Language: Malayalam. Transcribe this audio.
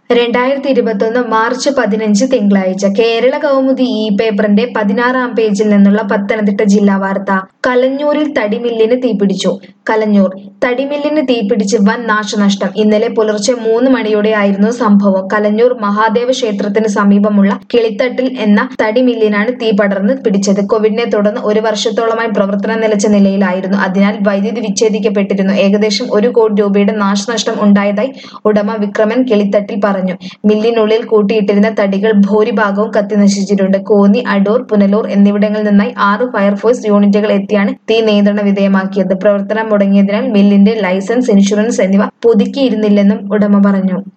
രണ്ടായിരത്തി ഇരുപത്തൊന്ന് മാർച്ച് പതിനഞ്ച് തിങ്കളാഴ്ച കേരള കൗമുദി ഇ പേപ്പറിന്റെ പതിനാറാം പേജിൽ നിന്നുള്ള പത്തനംതിട്ട ജില്ലാ വാർത്ത കലഞ്ഞൂരിൽ തടിമില്ലിന് തീപിടിച്ചു കലഞ്ഞൂർ തടിമില്ലിന് തീപിടിച്ച് വൻ നാശനഷ്ടം ഇന്നലെ പുലർച്ചെ മൂന്ന് മണിയോടെയായിരുന്നു സംഭവം കലഞ്ഞൂർ മഹാദേവ ക്ഷേത്രത്തിന് സമീപമുള്ള കിളിത്തട്ടിൽ എന്ന തടിമില്ലിനാണ് തീ പടർന്ന് പിടിച്ചത് കോവിഡിനെ തുടർന്ന് ഒരു വർഷത്തോളമായി പ്രവർത്തനം നിലച്ച നിലയിലായിരുന്നു അതിനാൽ വൈദ്യുതി വിച്ഛേദിക്കപ്പെട്ടിരുന്നു ഏകദേശം ഒരു കോടി രൂപയുടെ നാശനഷ്ടം ഉണ്ടായതായി ഉടമ വിക്രമൻ കിളിത്തട്ടിൽ പറഞ്ഞു മില്ലിനുള്ളിൽ കൂട്ടിയിട്ടിരുന്ന തടികൾ ഭൂരിഭാഗവും കത്തിനശിച്ചിട്ടുണ്ട് കോന്നി അടൂർ പുനലൂർ എന്നിവിടങ്ങളിൽ നിന്നായി ആറ് ഫയർഫോഴ്സ് യൂണിറ്റുകൾ എത്തിയാണ് തീ നിയന്ത്രണ വിധേയമാക്കിയത് പ്രവർത്തനം മുടങ്ങിയതിനാൽ മില്ലിന്റെ ലൈസൻസ് ഇൻഷുറൻസ് എന്നിവ പുതുക്കിയിരുന്നില്ലെന്നും ഉടമ പറഞ്ഞു